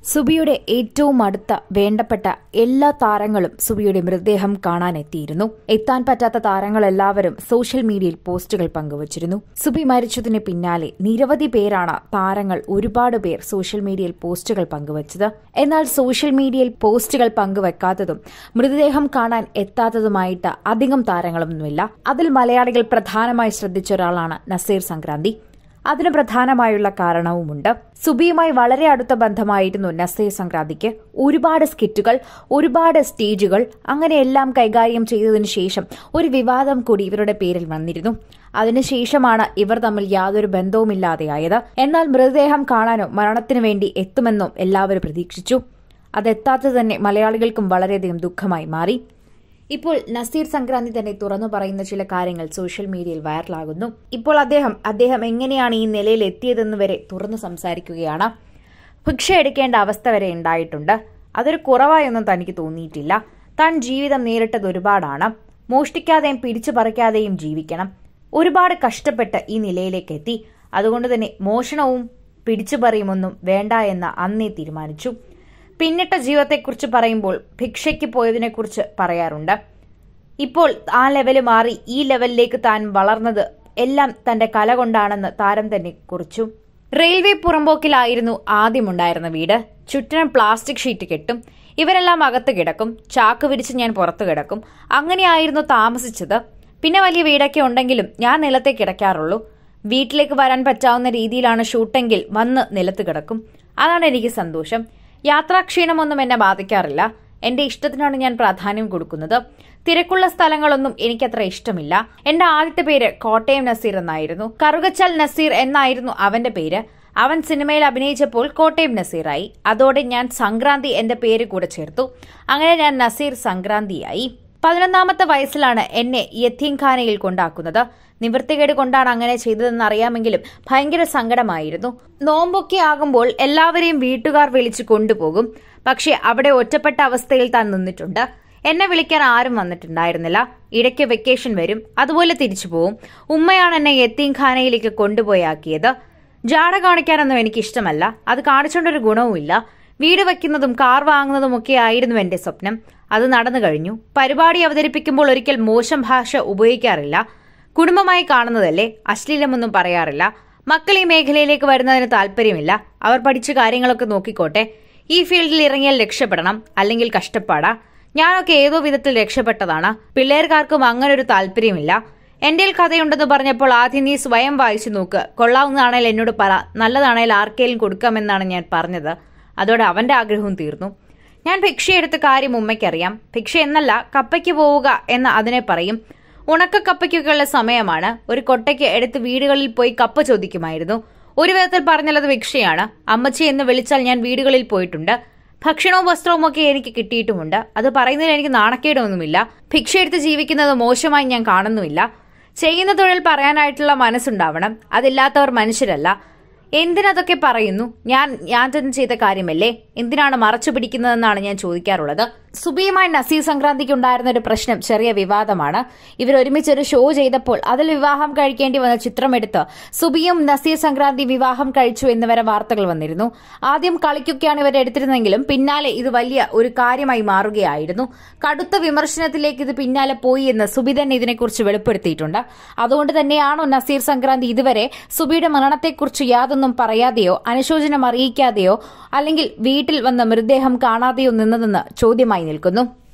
സുബിയുടെ ഏറ്റവും അടുത്ത വേണ്ടപ്പെട്ട എല്ലാ താരങ്ങളും സുബിയുടെ മൃതദേഹം കാണാനെത്തിയിരുന്നു എത്താൻ പറ്റാത്ത താരങ്ങളെല്ലാവരും സോഷ്യൽ മീഡിയയിൽ പോസ്റ്റുകൾ പങ്കുവച്ചിരുന്നു സുബി മരിച്ചതിന് പിന്നാലെ നിരവധി പേരാണ് താരങ്ങൾ ഒരുപാട് പേർ സോഷ്യൽ മീഡിയയിൽ പോസ്റ്റുകൾ പങ്കുവച്ചത് എന്നാൽ സോഷ്യൽ മീഡിയയിൽ പോസ്റ്റുകൾ പങ്കുവെക്കാത്തതും മൃതദേഹം കാണാൻ എത്താത്തതുമായിട്ട് അധികം താരങ്ങളൊന്നുമില്ല അതിൽ മലയാളികൾ പ്രധാനമായി ശ്രദ്ധിച്ച ഒരാളാണ് നസീർ സംക്രാന്തി അതിന് പ്രധാനമായുള്ള കാരണവുമുണ്ട് സുബിയുമായി വളരെ അടുത്ത ബന്ധമായിരുന്നു നസീർ സംക്രാന്തിക്ക് ഒരുപാട് സ്കിറ്റുകൾ ഒരുപാട് സ്റ്റേജുകൾ അങ്ങനെയെല്ലാം കൈകാര്യം ചെയ്തതിനു ശേഷം ഒരു വിവാദം കൂടി ഇവരുടെ പേരിൽ വന്നിരുന്നു അതിനുശേഷമാണ് ഇവർ തമ്മിൽ യാതൊരു ബന്ധവുമില്ലാതെയായത് എന്നാൽ മൃതദേഹം കാണാനോ മരണത്തിനു വേണ്ടി എത്തുമെന്നും എല്ലാവരും പ്രതീക്ഷിച്ചു അതെത്താത്തത് തന്നെ മലയാളികൾക്കും വളരെയധികം ദുഃഖമായി മാറി ഇപ്പോൾ നസീർ സംക്രാന്തി തന്നെ തുറന്നു പറയുന്ന ചില കാര്യങ്ങൾ സോഷ്യൽ മീഡിയയിൽ വൈറലാകുന്നു ഇപ്പോൾ അദ്ദേഹം അദ്ദേഹം എങ്ങനെയാണ് ഈ നിലയിൽ എത്തിയതെന്ന് വരെ തുറന്നു സംസാരിക്കുകയാണ് ഭിക്ഷ എടുക്കേണ്ട അവസ്ഥ വരെ ഉണ്ടായിട്ടുണ്ട് അതൊരു കുറവായൊന്നും തനിക്ക് തോന്നിയിട്ടില്ല താൻ ജീവിതം നേരിട്ടത് ഒരുപാടാണ് മോഷ്ടിക്കാതെയും പിടിച്ചു പറിക്കാതെയും ജീവിക്കണം ഒരുപാട് കഷ്ടപ്പെട്ട് ഈ നിലയിലേക്ക് എത്തി അതുകൊണ്ട് തന്നെ മോഷണവും പിടിച്ചുപറിയുമൊന്നും വേണ്ട എന്ന് അന്നേ തീരുമാനിച്ചു പിന്നിട്ട ജീവിതത്തെക്കുറിച്ച് പറയുമ്പോൾ ഭിക്ഷയ്ക്ക് പോയതിനെക്കുറിച്ച് പറയാറുണ്ട് ഇപ്പോൾ ആ ലെവല് മാറി ഈ ലെവലിലേക്ക് താൻ വളർന്നത് എല്ലാം തന്റെ കല കൊണ്ടാണെന്ന് താരം തന്നെ കുറിച്ചു റെയിൽവേ പുറമ്പോക്കിലായിരുന്നു ആദ്യമുണ്ടായിരുന്ന വീട് ചുറ്റിനും പ്ലാസ്റ്റിക് ഷീറ്റ് കെട്ടും ഇവരെല്ലാം അകത്ത് കിടക്കും ചാക്ക് വിരിച്ച് ഞാൻ പുറത്തു കിടക്കും അങ്ങനെയായിരുന്നു താമസിച്ചത് പിന്നെ വലിയ വീടൊക്കെ ഉണ്ടെങ്കിലും ഞാൻ നിലത്തെ കിടക്കാറുള്ളൂ വീട്ടിലേക്ക് വരാൻ പറ്റാവുന്ന രീതിയിലാണ് ഷൂട്ടെങ്കിൽ വന്ന് നിലത്ത് കിടക്കും അതാണ് എനിക്ക് സന്തോഷം യാത്രാക്ഷീണമൊന്നും എന്നെ ബാധിക്കാറില്ല എന്റെ ഇഷ്ടത്തിനാണ് ഞാൻ പ്രാധാന്യം കൊടുക്കുന്നത് തിരക്കുള്ള സ്ഥലങ്ങളൊന്നും എനിക്കത്ര ഇഷ്ടമില്ല എന്റെ ആദ്യത്തെ പേര് കോട്ടയം നസീർ എന്നായിരുന്നു കറുകച്ചാൽ നസീർ എന്നായിരുന്നു അവന്റെ പേര് അവൻ സിനിമയിൽ അഭിനയിച്ചപ്പോൾ കോട്ടയം നസീറായി അതോടെ ഞാൻ സംക്രാന്തി എന്റെ പേര് കൂടെ ചേർത്തു അങ്ങനെ ഞാൻ നസീർ സംക്രാന്തിയായി പതിനൊന്നാമത്തെ വയസ്സിലാണ് എന്നെ യത്തീംഖാനയിൽ കൊണ്ടാക്കുന്നത് നിവൃത്തികേട് കൊണ്ടാണ് അങ്ങനെ ചെയ്തതെന്ന് അറിയാമെങ്കിലും ഭയങ്കര സങ്കടമായിരുന്നു നോമ്പൊക്കെ ആകുമ്പോൾ എല്ലാവരെയും വീട്ടുകാർ വിളിച്ചു കൊണ്ടുപോകും പക്ഷെ അവിടെ ഒറ്റപ്പെട്ട അവസ്ഥയിൽ താൻ നിന്നിട്ടുണ്ട് എന്നെ വിളിക്കാൻ ആരും വന്നിട്ടുണ്ടായിരുന്നില്ല ഇടയ്ക്ക് വെക്കേഷൻ വരും അതുപോലെ തിരിച്ചു പോവും ഉമ്മയാണ് എന്നെ യത്തീംഖാനയിലേക്ക് കൊണ്ടുപോയാക്കിയത് ജാട കാണിക്കാനൊന്നും എനിക്ക് ഇഷ്ടമല്ല അത് കാണിച്ചുകൊണ്ടൊരു ഗുണവുമില്ല വീട് വയ്ക്കുന്നതും കാർ വാങ്ങുന്നതും ഒക്കെ ആയിരുന്നു എന്റെ സ്വപ്നം അത് നടന്നു കഴിഞ്ഞു പരിപാടി അവതരിപ്പിക്കുമ്പോൾ ഒരിക്കൽ മോശം ഭാഷ ഉപയോഗിക്കാറില്ല കുടുംബമായി കാണുന്നതല്ലേ അശ്ലീലമൊന്നും പറയാറില്ല മക്കൾ ഈ മേഖലയിലേക്ക് വരുന്നതിന് താല്പര്യമില്ല അവർ പഠിച്ച കാര്യങ്ങളൊക്കെ നോക്കിക്കോട്ടെ ഈ ഫീൽഡിൽ ഇറങ്ങിയാൽ രക്ഷപ്പെടണം അല്ലെങ്കിൽ കഷ്ടപ്പാടാ ഞാനൊക്കെ ഏതോ വിധത്തിൽ രക്ഷപ്പെട്ടതാണ് പിള്ളേർക്കാർക്കും അങ്ങനെ ഒരു താല്പര്യമില്ല എന്റെ കഥയുണ്ടെന്ന് പറഞ്ഞപ്പോൾ ആദ്യം നീ സ്വയം വായിച്ചു നോക്ക് കൊള്ളാവുന്നതാണേൽ എന്നോട് പറ നല്ലതാണേൽ ആർക്കേലും കൊടുക്കാമെന്നാണ് ഞാൻ പറഞ്ഞത് അതോടെ അവന്റെ ആഗ്രഹവും തീർന്നു ഞാൻ ഭിക്ഷയെടുത്ത കാര്യം ഉമ്മയ്ക്കറിയാം ഭിക്ഷ എന്നല്ല കപ്പയ്ക്ക് പോവുക എന്ന് അതിനെ പറയും ഉണക്ക കപ്പയ്ക്കൊക്കെയുള്ള സമയമാണ് ഒരു കൊട്ടയ്ക്ക് എടുത്ത് വീടുകളിൽ പോയി കപ്പ ചോദിക്കുമായിരുന്നു ഒരു വിധത്തിൽ പറഞ്ഞാൽ അത് ഭിക്ഷയാണ് അമ്മച്ചി എന്ന് വിളിച്ചാൽ ഞാൻ വീടുകളിൽ പോയിട്ടുണ്ട് ഭക്ഷണവും വസ്ത്രവും ഒക്കെ എനിക്ക് കിട്ടിയിട്ടുമുണ്ട് അത് പറയുന്നതിൽ എനിക്ക് നാണക്കേടൊന്നുമില്ല ഭിക്ഷ എടുത്ത് ജീവിക്കുന്നത് മോശമായി ഞാൻ കാണുന്നുമില്ല ചെയ്യുന്ന തൊഴിൽ പറയാനായിട്ടുള്ള മനസ്സുണ്ടാവണം അതില്ലാത്തവർ മനുഷ്യരല്ല എന്തിനതൊക്കെ പറയുന്നു ഞാൻ ഞാൻ തന്നെ ചെയ്ത കാര്യമല്ലേ എന്തിനാണ് മറച്ചു പിടിക്കുന്നതെന്നാണ് ഞാൻ ചോദിക്കാറുള്ളത് സുബിയുമായി നസീർ സംക്രാന്തിക്ക് ഉണ്ടായിരുന്ന ഒരു പ്രശ്നം ചെറിയ വിവാദമാണ് ഇവർ ഒരുമിച്ച് ഒരു ഷോ ചെയ്തപ്പോൾ അതിൽ വിവാഹം കഴിക്കേണ്ടി വന്ന ചിത്രമെടുത്ത് സുബിയും നസീർ സംക്രാന്തി വിവാഹം കഴിച്ചു എന്നിവരെ വാർത്തകൾ വന്നിരുന്നു ആദ്യം കളിക്കൊക്കെയാണ് ഇവർ എടുത്തിരുന്നെങ്കിലും പിന്നാലെ ഇത് വലിയ ഒരു കാര്യമായി മാറുകയായിരുന്നു കടുത്ത വിമർശനത്തിലേക്ക് ഇത് പിന്നാലെ പോയി എന്ന് സുബി തന്നെ ഇതിനെക്കുറിച്ച് വെളിപ്പെടുത്തിയിട്ടുണ്ട് അതുകൊണ്ട് തന്നെയാണോ നസീർ സംക്രാന്തി ഇതുവരെ സുബിയുടെ മരണത്തെക്കുറിച്ച് യാതൊന്നും പറയാതെയോ അനുശോചനം അറിയിക്കാതെയോ അല്ലെങ്കിൽ വീട്ടിൽ വന്ന് മൃതദേഹം കാണാതെയോ നിന്നതെന്ന് ചോദ്യമായി നിൽക്കുന്നു